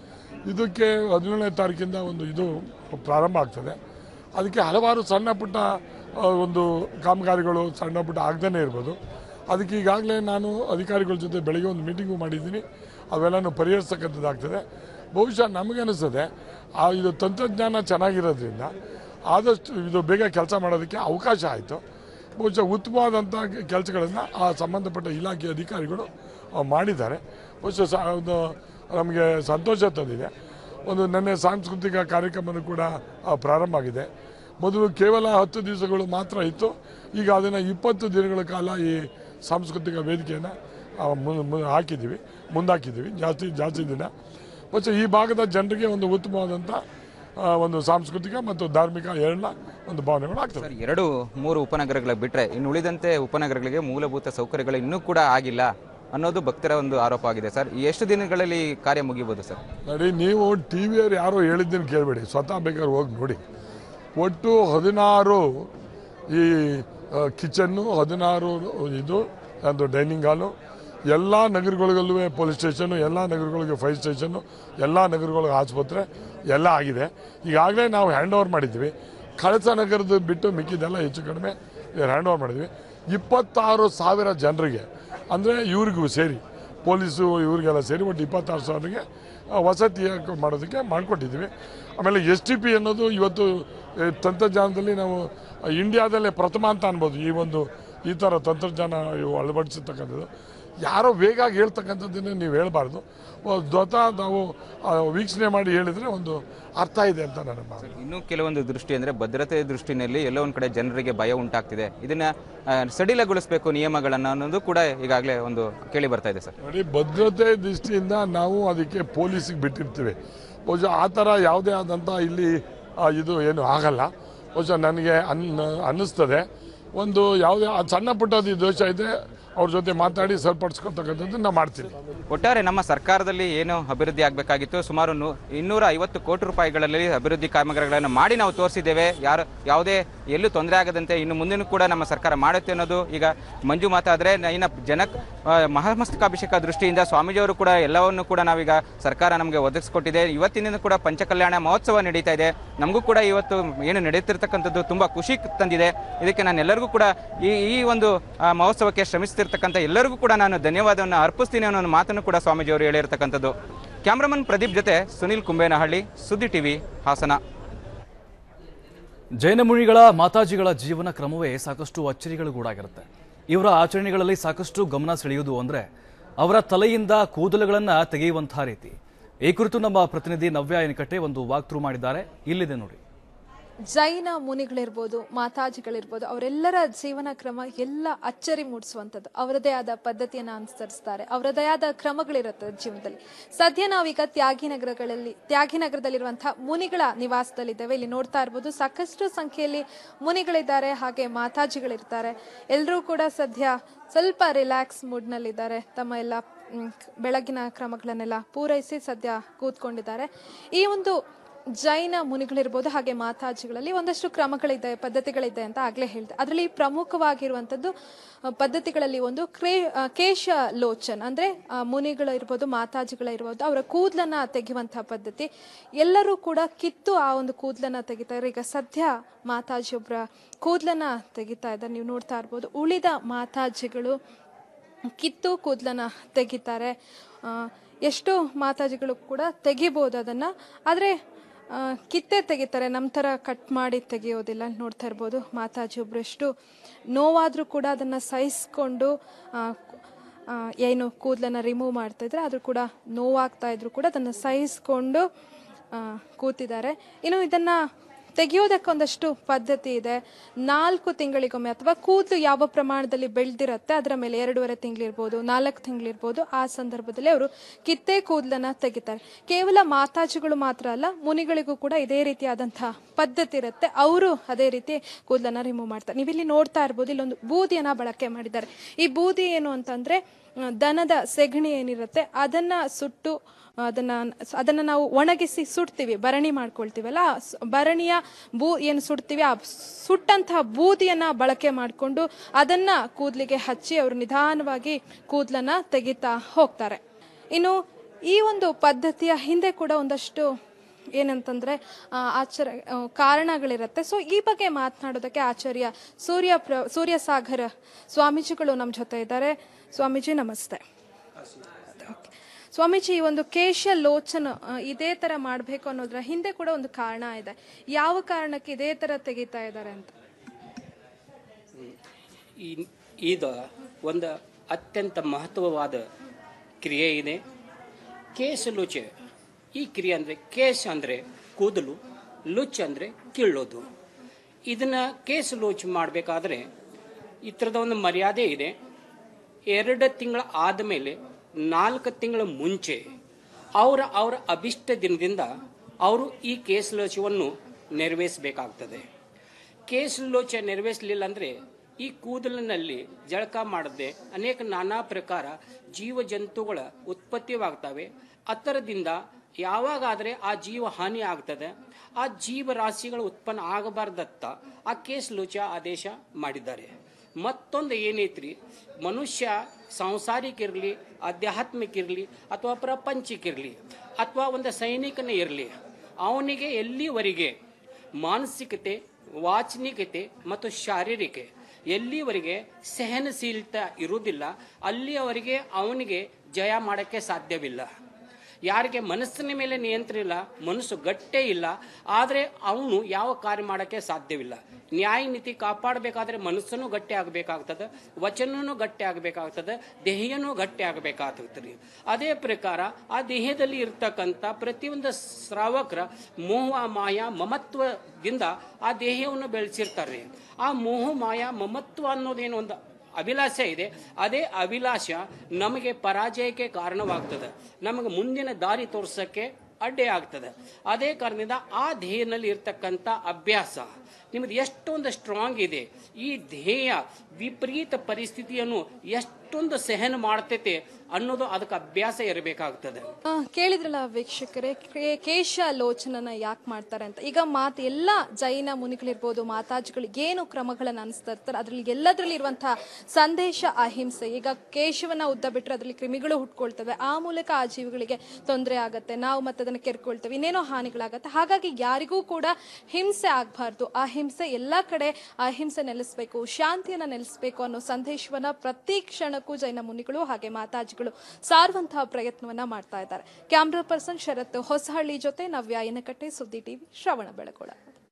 ಇದಕ್ಕೆ ಹದಿನೇಳನೇ ತಾರೀಕಿಂದ ಒಂದು ಇದು ಪ್ರಾರಂಭ ಆಗ್ತದೆ ಅದಕ್ಕೆ ಹಲವಾರು ಸಣ್ಣ ಪುಟ್ಟ ಆ, ಒಂದು ಕಾಮಗಾರಿಗಳು ಸಣ್ಣ ಪುಟ್ಟ ಆಗದೇ ಇರ್ಬೋದು ಅದಕ್ಕೆ ಈಗಾಗಲೇ ನಾನು ಅಧಿಕಾರಿಗಳ ಜೊತೆ ಬೆಳಗ್ಗೆ ಒಂದು ಮೀಟಿಂಗು ಮಾಡಿದ್ದೀನಿ ಅವೆಲ್ಲನೂ ಪರಿಹರಿಸ್ತಕ್ಕಂಥದ್ದಾಗ್ತದೆ ಬಹುಶಃ ನಮಗೆ ಅನಿಸ್ತದೆ ಆ ಇದು ತಂತ್ರಜ್ಞಾನ ಚೆನ್ನಾಗಿರೋದ್ರಿಂದ ಆದಷ್ಟು ಇದು ಬೇಗ ಕೆಲಸ ಮಾಡೋದಕ್ಕೆ ಅವಕಾಶ ಆಯಿತು ಬಹುಶಃ ಉತ್ತಮವಾದಂಥ ಕೆಲಸಗಳನ್ನು ಆ ಸಂಬಂಧಪಟ್ಟ ಇಲಾಖೆ ಅಧಿಕಾರಿಗಳು ಆ, ಮಾಡಿದ್ದಾರೆ ಬಹುಶಃ ಸ- ಒಂದು ನಮಗೆ ಸಂತೋಷ ತಂದಿದೆ ಒಂದು ನೆನ್ನೆ ಸಾಂಸ್ಕೃತಿಕ ಕಾರ್ಯಕ್ರಮನೂ ಕೂಡ ಆ, ಪ್ರಾರಂಭ ಆಗಿದೆ ಮೊದಲು ಕೇವಲ ಹತ್ತು ದಿವಸಗಳು ಮಾತ್ರ ಇತ್ತು ಈಗ ಅದನ್ನು ಇಪ್ಪತ್ತು ದಿನಗಳ ಕಾಲ ಈ ಸಾಂಸ್ಕೃತಿಕ ವೇದಿಕೆಯನ್ನು ಹಾಕಿದ್ದೀವಿ ಮುಂದಾಕಿದ್ದೀವಿ ಜಾಸ್ತಿ ಜಾಸ್ತಿ ದಿನ ಬಹುಶಃ ಈ ಭಾಗದ ಜನರಿಗೆ ಒಂದು ಉತ್ತಮವಾದಂಥ ಆ, ಒಂದು ಸಾಂಸ್ಕೃತಿಕ ಮತ್ತು ಧಾರ್ಮಿಕ ಎರಡನ್ನ ಒಂದು ಭಾವನೆಗಳು ಆಗ್ತವೆ ಸರ್ ಎರಡು ಮೂರು ಉಪನಗರಗಳ ಬಿಟ್ಟರೆ ಇನ್ನು ಉಳಿದಂತೆ ಉಪನಗರಗಳಿಗೆ ಮೂಲಭೂತ ಸೌಕರ್ಯಗಳು ಇನ್ನೂ ಕೂಡ ಆಗಿಲ್ಲ ಅನ್ನೋದು ಭಕ್ತರ ಒಂದು ಆರೋಪ ಆಗಿದೆ ಸರ್ ಈ ಎಷ್ಟು ದಿನಗಳಲ್ಲಿ ಈ ಕಾರ್ಯ ಮುಗಿಬೋದು ಸರ್ ನೋಡಿ ನೀವು ಟಿ ವಿಯವ್ರು ಯಾರೋ ಹೇಳಿದ್ದನ್ನು ಕೇಳಬೇಡಿ ಸ್ವತಃ ಬೇಕಾದ್ರೆ ಹೋಗಿ ನೋಡಿ ಒಟ್ಟು ಹದಿನಾರು ಈ ಕಿಚನ್ನು ಹದಿನಾರು ಇದು ಒಂದು ಡೈನಿಂಗ್ ಹಾಲು ಎಲ್ಲ ನಗರಗಳಿಗಲ್ಲೂ ಪೊಲೀಸ್ ಸ್ಟೇಷನ್ನು ಎಲ್ಲ ನಗರಗಳಿಗೆ ಫೈರ್ ಸ್ಟೇಷನ್ನು ಎಲ್ಲ ನಗರಗಳಿಗೆ ಆಸ್ಪತ್ರೆ ಎಲ್ಲ ಆಗಿದೆ ಈಗಾಗಲೇ ನಾವು ಹ್ಯಾಂಡ್ ಓವರ್ ಮಾಡಿದ್ವಿ ಕಳಸ ನಗರದ ಬಿಟ್ಟು ಮಿಕ್ಕಿದೆಲ್ಲ ಹೆಚ್ಚು ಕಡಿಮೆ ಹ್ಯಾಂಡ್ ಓವರ್ ಮಾಡಿದ್ವಿ ಇಪ್ಪತ್ತಾರು ಸಾವಿರ ಜನರಿಗೆ ಅಂದರೆ ಇವ್ರಿಗೂ ಸೇರಿ ಪೊಲೀಸು ಇವ್ರಿಗೆಲ್ಲ ಸೇರಿ ಒಟ್ಟು ಇಪ್ಪತ್ತಾರು ಸಾವಿರಕ್ಕೆ ಆ, ವಸತಿ ಮಾಡೋದಕ್ಕೆ ಮಾಡಿಕೊಟ್ಟಿದ್ವಿ ಆಮೇಲೆ ಎಸ್ ಟಿ ಪಿ ಅನ್ನೋದು ಇವತ್ತು ಆ, ತಂತ್ರಜ್ಞಾನದಲ್ಲಿ ನಾವು ಆ, ಇಂಡಿಯಾದಲ್ಲೇ ಪ್ರಥಮ ಅಂತ ಅನ್ಬೋದು ಈ ಒಂದು ಈ ಥರ ತಂತ್ರಜ್ಞಾನ ಇವು ಅಳವಡಿಸಿರ್ತಕ್ಕಂಥದ್ದು ಯಾರೋ ವೇಗ ಹೇಳ್ತಕ್ಕಂಥದ್ದನ್ನು ನೀವು ಹೇಳಬಾರ್ದು ಸ್ವತಃ ನಾವು ಆ, ವೀಕ್ಷಣೆ ಮಾಡಿ ಹೇಳಿದರೆ ಒಂದು ಅರ್ಥ ಇದೆ ಅಂತ ನನ್ನ ಭಾವನೆ ಇನ್ನೂ ಕೆಲವೊಂದು ದೃಷ್ಟಿ ಅಂದರೆ ಭದ್ರತೆ ದೃಷ್ಟಿನಲ್ಲಿ ಎಲ್ಲೋ ಒಂದು ಕಡೆ ಜನರಿಗೆ ಭಯ ಉಂಟಾಗ್ತಿದೆ ಇದನ್ನ ಆ, ಸಡಿಲಗೊಳಿಸಬೇಕು ನಿಯಮಗಳನ್ನು ಅನ್ನೋದು ಕೂಡ ಈಗಾಗಲೇ ಒಂದು ಕೇಳಿ ಬರ್ತಾ ಇದೆ ಸರ್ ನೋಡಿ ಭದ್ರತೆ ದೃಷ್ಟಿಯಿಂದ ನಾವು ಅದಕ್ಕೆ ಪೊಲೀಸಿಗೆ ಬಿಟ್ಟಿರ್ತೀವಿ ಬಹುಶಃ ಆ ಥರ ಯಾವುದೇ ಆದಂಥ ಇಲ್ಲಿ ಆ, ಇದು ಏನು ಆಗಲ್ಲ ಬಹುಶಃ ನನಗೆ ಅನ್ ಅನ್ನಿಸ್ತದೆ ಒಂದು ಯಾವುದೇ ಆ ಸಣ್ಣ ಪುಟ್ಟದ್ದು ದೋಷ ಇದೆ ಅವ್ರ ಜೊತೆ ಮಾತಾಡಿ ಸರಿಪಡಿಸ್ಕೊಳ್ತಕ್ಕಂಥದ್ದು ನಾವು ಮಾಡ್ತೀನಿ ಒಟ್ಟಾರೆ ನಮ್ಮ ಸರ್ಕಾರದಲ್ಲಿ ಏನು ಅಭಿವೃದ್ಧಿ ಆಗಬೇಕಾಗಿತ್ತು ಸುಮಾರು ನೂ- ಇನ್ನೂರ ಐವತ್ತು ಕೋಟಿ ರೂಪಾಯಿಗಳಲ್ಲಿ ಅಭಿವೃದ್ಧಿ ಕಾಮಗಾರಿಗಳನ್ನು ಮಾಡಿ ನಾವು ತೋರಿಸಿದ್ದೇವೆ ಯಾರು ಯಾವುದೇ ಎಲ್ಲೂ ತೊಂದರೆ ಆಗದಂತೆ ಇನ್ನು ಮುಂದಿನ ಕೂಡ ನಮ್ಮ ಸರ್ಕಾರ ಮಾಡುತ್ತೆ ಅನ್ನೋದು ಈಗ ಮಂಜು ಮಾತಾದರೆ ಇನ್ನು ಜನ ಆ, ಮಹಾಮಸ್ತಕಾಭಿಷೇಕ ದೃಷ್ಟಿಯಿಂದ ಸ್ವಾಮೀಜಿಯವರು ಕೂಡ ಎಲ್ಲವನ್ನು ಕೂಡ ನಾವೀಗ ಸರ್ಕಾರ ನಮಗೆ ಒದಗಿಸ್ಕೊಟ್ಟಿದೆ ಇವತ್ತಿನಿಂದ ಕೂಡ ಪಂಚಕಲ್ಯಾಣ ಮಹೋತ್ಸವ ನಡೀತಾ ಇದೆ ನಮಗೂ ಕೂಡ ಇವತ್ತು ಏನು ನಡೀತಿರ್ತಕ್ಕಂಥದ್ದು ತುಂಬಾ ಖುಷಿ ತಂದಿದೆ ಇದಕ್ಕೆ ನಾನು ಎಲ್ಲರಿಗೂ ಕೂಡ ಈ ಈ ಒಂದು ಆ, ಮಹೋತ್ಸವಕ್ಕೆ ಶ್ರಮಿಸ್ತಿರ್ತಕ್ಕಂಥ ಎಲ್ಲರಿಗೂ ಕೂಡ ನಾನು ಧನ್ಯವಾದವನ್ನು ಅರ್ಪಿಸ್ತೀನಿ ಅನ್ನೋ ಒಂದು ಮಾತನ್ನು ಕೂಡ ಸ್ವಾಮೀಜಿಯವರು ಹೇಳಿರ್ತಕ್ಕಂಥದ್ದು ಕ್ಯಾಮ್ರಾಮನ್ ಪ್ರದೀಪ್ ಜೊತೆ ಸುನಿಲ್ ಕುಂಬೇನಹಳ್ಳಿ ಸುದ್ದಿ ಟಿವಿ ಹಾಸನ ಜೈನ ಮುನಿಗಳ ಮಾತಾಜಿಗಳ ಜೀವನ ಕ್ರಮವೇ ಸಾಕಷ್ಟು ಅಚ್ಚರಿಗಳಿಗೂಡಾಗಿರುತ್ತೆ ಇವರ ಆಚರಣೆಗಳಲ್ಲಿ ಸಾಕಷ್ಟು ಗಮನ ಸೆಳೆಯುವುದು ಅಂದ್ರೆ ಅವರ ತಲೆಯಿಂದ ಕೂದಲುಗಳನ್ನ ತೆಗೆಯುವಂತಹ ರೀತಿ ಈ ಕುರಿತು ನಮ್ಮ ಪ್ರತಿನಿಧಿ ನವ್ಯ ಎನಕಟ್ಟೆ ಒಂದು ವಾಕ್ ಥ್ರೂ ಮಾಡಿದ್ದಾರೆ ಇಲ್ಲಿದೆ ನೋಡಿ ಜೈನ ಮುನಿಗಳಿರ್ಬೋದು ಮಾತಾಜಿಗಳಿರ್ಬೋದು ಅವರೆಲ್ಲರ ಜೀವನ ಕ್ರಮ ಎಲ್ಲ ಅಚ್ಚರಿ ಮೂಡಿಸುವಂಥದ್ದು ಅವರದೇ ಆದ ಪದ್ಧತಿಯನ್ನು ಅನುಸರಿಸ್ತಾರೆ ಅವರದೇ ಆದ ಕ್ರಮಗಳಿರುತ್ತೆ ಜೀವನದಲ್ಲಿ ಸದ್ಯ ನಾವೀಗ ತ್ಯಾಗಿನಗರಗಳಲ್ಲಿ ತ್ಯಾಗಿನಗರದಲ್ಲಿರುವಂತಹ ಮುನಿಗಳ ನಿವಾಸದಲ್ಲಿದ್ದೇವೆ ಇಲ್ಲಿ ನೋಡ್ತಾ ಇರ್ಬೋದು ಸಾಕಷ್ಟು ಸಂಖ್ಯೆಯಲ್ಲಿ ಮುನಿಗಳಿದ್ದಾರೆ ಹಾಗೆ ಮಾತಾಜಿಗಳಿರ್ತಾರೆ ಎಲ್ಲರೂ ಕೂಡ ಸದ್ಯ ಸ್ವಲ್ಪ ರಿಲ್ಯಾಕ್ಸ್ ಮೂಡ್ನಲ್ಲಿದ್ದಾರೆ ತಮ್ಮ ಎಲ್ಲ ಮ್, ಬೆಳಗಿನ ಕ್ರಮಗಳನ್ನೆಲ್ಲ ಪೂರೈಸಿ ಸದ್ಯ ಕೂತ್ಕೊಂಡಿದ್ದಾರೆ ಈ ಒಂದು ಜೈನ ಮುನಿಗಳಿರ್ಬೋದು ಹಾಗೆ ಮಾತಾಜಿಗಳಲ್ಲಿ ಒಂದಷ್ಟು ಕ್ರಮಗಳಿದೆ ಪದ್ಧತಿಗಳಿದೆ ಅಂತ ಆಗ್ಲೇ ಹೇಳಿದೆ ಅದರಲ್ಲಿ ಪ್ರಮುಖವಾಗಿರುವಂತದ್ದು ಆ, ಪದ್ಧತಿಗಳಲ್ಲಿ ಒಂದು ಕ್ರೇ ಆ, ಕೇಶ ಲೋಚನ್ ಅಂದ್ರೆ ಆ, ಮುನಿಗಳಿರ್ಬೋದು ಮಾತಾಜಿಗಳಿರ್ಬೋದು ಅವರ ಕೂದಲನ್ನ ತೆಗೆಯುವಂತಹ ಪದ್ಧತಿ ಎಲ್ಲರೂ ಕೂಡ ಕಿತ್ತು ಆ ಒಂದು ಕೂದಲನ್ನ ತೆಗಿತಾರೆ ಈಗ ಸದ್ಯ ಮಾತಾಜಿಯೊಬ್ಬರ ಕೂದಲನ್ನ ತೆಗಿತಾ ಇದ್ದಾರೆ ನೀವು ನೋಡ್ತಾ ಇರ್ಬೋದು ಉಳಿದ ಮಾತಾಜಿಗಳು ಕಿತ್ತು ಕೂದಲನ್ನ ತೆಗಿತಾರೆ ಆ, ಎಷ್ಟೋ ಮಾತಾಜಿಗಳು ಕೂಡ ತೆಗಿಬೋದು ಅದನ್ನ ಆದ್ರೆ ಆ, ಕಿತ್ತೇ ತೆಗಿತಾರೆ ನಮ್ಮ ಥರ ಕಟ್ ಮಾಡಿ ತೆಗೆಯೋದಿಲ್ಲ ನೋಡ್ತಾ ಇರ್ಬೋದು ಮಾತಾಜಿ ಒಬ್ರು ಎಷ್ಟು ನೋವಾದರೂ ಕೂಡ ಅದನ್ನ ಸಹಿಸ್ಕೊಂಡು ಆ, ಆ, ಏನು ಕೂದಲನ್ನ ರಿಮೂವ್ ಮಾಡ್ತಾ ಇದ್ರೆ ಆದ್ರೂ ಕೂಡ ನೋವಾಗ್ತಾ ಇದ್ರು ಕೂಡ ಅದನ್ನ ಸಹಿಸ್ಕೊಂಡು ಆ, ಕೂತಿದ್ದಾರೆ ಇನ್ನು ಇದನ್ನ ತೆಗೆಯೋದಕ್ಕೆ ಒಂದಷ್ಟು ಪದ್ಧತಿ ಇದೆ ನಾಲ್ಕು ತಿಂಗಳಿಗೊಮ್ಮೆ ಅಥವಾ ಕೂದಲು ಯಾವ ಪ್ರಮಾಣದಲ್ಲಿ ಬೆಳೆದಿರತ್ತೆ ಅದರ ಮೇಲೆ ಎರಡೂವರೆ ತಿಂಗಳಿರ್ಬೋದು ನಾಲ್ಕು ತಿಂಗಳಿರ್ಬೋದು ಆ ಸಂದರ್ಭದಲ್ಲಿ ಅವರು ಕಿತ್ತೆ ಕೂದಲನ್ನ ತೆಗಿತಾರೆ ಕೇವಲ ಮಾತಾಜಿಗಳು ಮಾತ್ರ ಅಲ್ಲ ಮುನಿಗಳಿಗೂ ಕೂಡ ಇದೇ ರೀತಿಯಾದಂತಹ ಪದ್ಧತಿ ಇರುತ್ತೆ ಅವರು ಅದೇ ರೀತಿ ಕೂದಲನ್ನ ರಿಮೂವ್ ಮಾಡ್ತಾರೆ ನೀವಿಲ್ಲಿ ನೋಡ್ತಾ ಇರ್ಬೋದು ಇಲ್ಲೊಂದು ಬೂದಿಯನ್ನ ಬಳಕೆ ಮಾಡಿದ್ದಾರೆ ಈ ಬೂದಿ ಏನು ಅಂತಂದ್ರೆ ಆ, ದನದ ಸೆಗಣಿ ಏನಿರುತ್ತೆ ಅದನ್ನ ಸುಟ್ಟು ಅದನ್ನ ಅದನ್ನ ನಾವು ಒಣಗಿಸಿ ಸುಡ್ತೀವಿ ಭರಣಿ ಮಾಡ್ಕೊಳ್ತೀವಲ್ಲ ಆ ಸ್- ಭರಣಿಯ ಬೂ ಏನು ಸುಡ್ತೀವಿ ಆ ಸುಟ್ಟಂತಹ ಬೂದಿಯನ್ನ ಬಳಕೆ ಮಾಡಿಕೊಂಡು ಅದನ್ನ ಕೂದಲಿಗೆ ಹಚ್ಚಿ ಅವರು ನಿಧಾನವಾಗಿ ಕೂದಲನ್ನ ತೆಗಿತಾ ಹೋಗ್ತಾರೆ ಇನ್ನು ಈ ಒಂದು ಪದ್ಧತಿಯ ಹಿಂದೆ ಕೂಡ ಒಂದಷ್ಟು ಏನಂತಂದ್ರೆ ಆ, ಆಚಾರ ಆ, ಕಾರಣಗಳಿರುತ್ತೆ ಸೊ ಈ ಬಗ್ಗೆ ಮಾತನಾಡೋದಕ್ಕೆ ಆಚಾರ್ಯ ಸೂರ್ಯ ಪ್ರ ಸೂರ್ಯ ಸಾಗರ ಸ್ವಾಮೀಜಿಗಳು ನಮ್ಮ ಜೊತೆ ಇದ್ದಾರೆ ಸ್ವಾಮೀಜಿ ನಮಸ್ತೆ Okay. ಸ್ವಾಮೀಜಿ ಈ ಒಂದು ಕೇಶ ಲೋಚನ ಆ, ಇದೇ ತರ ಮಾಡಬೇಕು ಅನ್ನೋದ್ರ ಹಿಂದೆ ಕೂಡ ಒಂದು ಕಾರಣ ಇದೆ ಯಾವ ಕಾರಣಕ್ಕೆ ಇದೇ ತರ ತೆಗಿತಾ ಇದ್ದಾರೆ ಅಂತ ಈ- ಇದು ಒಂದು ಅತ್ಯಂತ ಮಹತ್ವವಾದ ಕ್ರಿಯೆ ಇದೆ ಕೇಸ್ ಲುಚೆ ಈ ಕ್ರಿಯೆ ಅಂದರೆ ಕೇಸ್ ಅಂದರೆ ಕೂದಲು ಲುಚ್ ಅಂದರೆ ಕೀಳೋದು ಇದನ್ನು ಕೇಸ್ ಲೂಚ್ ಮಾಡಬೇಕಾದ್ರೆ ಈ ಥರದ ಒಂದು ಮರ್ಯಾದೆ ಇದೆ ಎರಡು ತಿಂಗಳ ಆದಮೇಲೆ ನಾಲ್ಕು ತಿಂಗಳ ಮುಂಚೆ ಅವರ ಅವರ ಅಭಿಷ್ಟ ದಿನದಿಂದ ಅವರು ಈ ಕೇಸ್ ಲೋಚವನ್ನು ನೆರವೇರಿಸಬೇಕಾಗ್ತದೆ ಕೇಸ್ ಲೋಚ ನೆರವೇರಿಸಲಿಲ್ಲ ಅಂದರೆ ಈ ಕೂದಲಿನಲ್ಲಿ ಜಳಕ ಮಾಡದೆ ಅನೇಕ ನಾನಾ ಪ್ರಕಾರ ಜೀವ ಜಂತುಗಳ ಉತ್ಪತ್ತಿವಾಗ್ತವೆ ಅದರದಿಂದ ಯಾವಾಗಾದರೆ ಆ ಜೀವ ಹಾನಿ ಆಗ್ತದೆ ಆ ಜೀವರಾಶಿಗಳ ಉತ್ಪನ್ನ ಆಗಬಾರ್ದತ್ತ ಆ ಕೇಸ್ ಲೋಚ ಆದೇಶ ಮಾಡಿದ್ದಾರೆ ಮತ್ತೊಂದು ಏನೈತ್ರಿ ಮನುಷ್ಯ ಸಾಂಸಾರಿಕ ಇರಲಿ ಆಧ್ಯಾತ್ಮಿಕ ಇರಲಿ ಅಥವಾ ಪ್ರಪಂಚಿಕಿರಲಿ ಅಥವಾ ಒಂದು ಸೈನಿಕನೇ ಇರಲಿ ಅವನಿಗೆ ಎಲ್ಲಿವರೆಗೆ ಮಾನಸಿಕತೆ ವಾಚನಿಕತೆ ಮತ್ತು ಶಾರೀರಿಕ ಎಲ್ಲಿವರೆಗೆ ಸಹನಶೀಲತೆ ಇರುವುದಿಲ್ಲ ಅಲ್ಲಿಯವರೆಗೆ ಅವನಿಗೆ ಜಯ ಮಾಡೋಕ್ಕೆ ಸಾಧ್ಯವಿಲ್ಲ ಯಾರಿಗೆ ಮನಸ್ಸಿನ ಮೇಲೆ ನಿಯಂತ್ರಣ ಇಲ್ಲ ಮನಸ್ಸು ಗಟ್ಟೇ ಇಲ್ಲ ಆದರೆ ಅವನು ಯಾವ ಕಾರ್ಯ ಮಾಡೋಕ್ಕೆ ಸಾಧ್ಯವಿಲ್ಲ ನ್ಯಾಯ ನೀತಿ ಕಾಪಾಡಬೇಕಾದ್ರೆ ಮನಸ್ಸನ್ನು ಗಟ್ಟಿ ಆಗಬೇಕಾಗ್ತದೆ ವಚನನೂ ಗಟ್ಟಿ ಆಗಬೇಕಾಗ್ತದೆ ದೇಹನೂ ಗಟ್ಟಿ ಆಗಬೇಕಾಗ್ತದೆ ಅದೇ ಪ್ರಕಾರ ಆ ದೇಹದಲ್ಲಿ ಇರ್ತಕ್ಕಂಥ ಪ್ರತಿಯೊಂದು ಶ್ರಾವಕರ ಮೋಹ ಮಾಯ ಮಮತ್ವದಿಂದ ಆ ದೇಹವನ್ನು ಬೆಳೆಸಿರ್ತಾರೆ ಆ ಮೋಹ ಮಾಯ ಮಮತ್ವ ಅನ್ನೋದೇನು ಒಂದು ಅಭಿಲಾಷೆ ಇದೆ ಅದೇ ಅಭಿಲಾಷ ನಮಗೆ ಪರಾಜಯಕ್ಕೆ ಕಾರಣವಾಗ್ತದೆ ನಮಗೆ ಮುಂದಿನ ದಾರಿ ತೋರ್ಸಕ್ಕೆ ಅಡ್ಡೆ ಆಗ್ತದೆ ಅದೇ ಕಾರಣದಿಂದ ಆ ಧ್ಯೇಯನಲ್ಲಿ ಇರ್ತಕ್ಕಂಥ ಅಭ್ಯಾಸ ನಿಮ್ಮದು ಎಷ್ಟೊಂದು ಸ್ಟ್ರಾಂಗ್ ಇದೆ ಈ ಧ್ಯೇಯ ವಿಪರೀತ ಪರಿಸ್ಥಿತಿಯನ್ನು ಎಷ್ಟೊಂದು ಸಹನ ಮಾಡ್ತೈತೆ ಅನ್ನೋದು ಅದಕ್ಕೆ ಅಭ್ಯಾಸ ಇರಬೇಕಾಗ್ತದೆ ಆ, ಕೇಳಿದ್ರಲ್ಲ ವೀಕ್ಷಕರೇ ಕೇ- ಕೇಶ ಲೋಚನನ ಯಾಕೆ ಮಾಡ್ತಾರೆ ಅಂತ ಈಗ ಮಾತು ಎಲ್ಲ ಜೈನ ಮುನಿಗಳಿರ್ಬೋದು ಮಾತಾಜಿಗಳಿಗೆ ಏನು ಕ್ರಮಗಳನ್ನು ಅನಿಸ್ತಾ ಇರ್ತಾರೆ ಅದ್ರಲ್ಲಿ ಎಲ್ಲದರಲ್ಲಿ ಇರುವಂತಹ ಸಂದೇಶ ಅಹಿಂಸೆ ಈಗ ಕೇಶವನ್ನ ಉದ್ದ ಬಿಟ್ಟರೆ ಅದರಲ್ಲಿ ಕ್ರಿಮಿಗಳು ಹುಟ್ಕೊಳ್ತವೆ ಆ ಮೂಲಕ ಆ ಜೀವಿಗಳಿಗೆ ತೊಂದರೆ ಆಗತ್ತೆ ನಾವು ಮತ್ತೆ ಅದನ್ನ ಕೆರ್ಕೊಳ್ತೇವೆ ಇನ್ನೇನೋ ಹಾನಿಗಳಾಗತ್ತೆ ಹಾಗಾಗಿ ಯಾರಿಗೂ ಕೂಡ ಹಿಂಸೆ ಆಗಬಾರ್ದು ಅಹಿಂಸೆ ಎಲ್ಲಾ ಕಡೆ ಅಹಿಂಸೆ ನೆಲೆಸಬೇಕು ಶಾಂತಿಯನ್ನ ನೆಲೆಸಬೇಕು ಅನ್ನೋ ಸಂದೇಶವನ್ನ ಪ್ರತಿ ಕ್ಷಣಕ್ಕೂ ಜೈನ ಮುನಿಗಳು ಹಾಗೆ ಮಾತಾಜಿಗಳು ಸಾರುವಂತಹ ಪ್ರಯತ್ನವನ್ನ ಮಾಡ್ತಾ ಇದ್ದಾರೆ ಕ್ಯಾಮ್ರಾ ಪರ್ಸನ್ ಶರತ್ ಹೊಸಹಳ್ಳಿ ಜೊತೆ ನವ್ಯ ಎನಕಟ್ಟೆ ಸುದ್ದಿ ಟಿವಿ ಶ್ರವಣ ಬೆಳಗೊಳ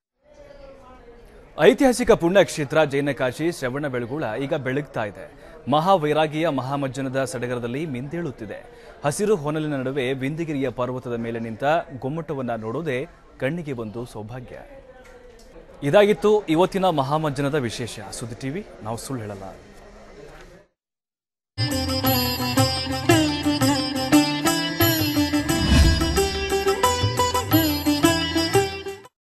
ಐತಿಹಾಸಿಕ ಪುಣ್ಯಕ್ಷೇತ್ರ ಜೈನಕಾಶಿ ಶ್ರವಣ ಬೆಳಗುಳ ಈಗ ಬೆಳಗ್ತಾ ಇದೆ ಮಹಾವೈರಾಗಿಯ ಮಹಾಮಜ್ಜನದ ಸಡಗರದಲ್ಲಿ ಮಿಂದೇಳುತ್ತಿದೆ ಹಸಿರು ಹೊನಲಿನ ನಡುವೆ ಬಿಂದಿಗಿರಿಯ ಪರ್ವತದ ಮೇಲೆ ನಿಂತ ಗೊಮ್ಮಟವನ್ನ ನೋಡೋದೇ ಕಣ್ಣಿಗೆ ಒಂದು ಸೌಭಾಗ್ಯ ಇದಾಗಿತ್ತು ಇವತ್ತಿನ ಮಹಾಮಜ್ಜನದ ವಿಶೇಷ ಸುದ್ದಿ ಟಿವಿ ನಾವು ಸುಳ್ಳು ಹೇಳಲ್ಲ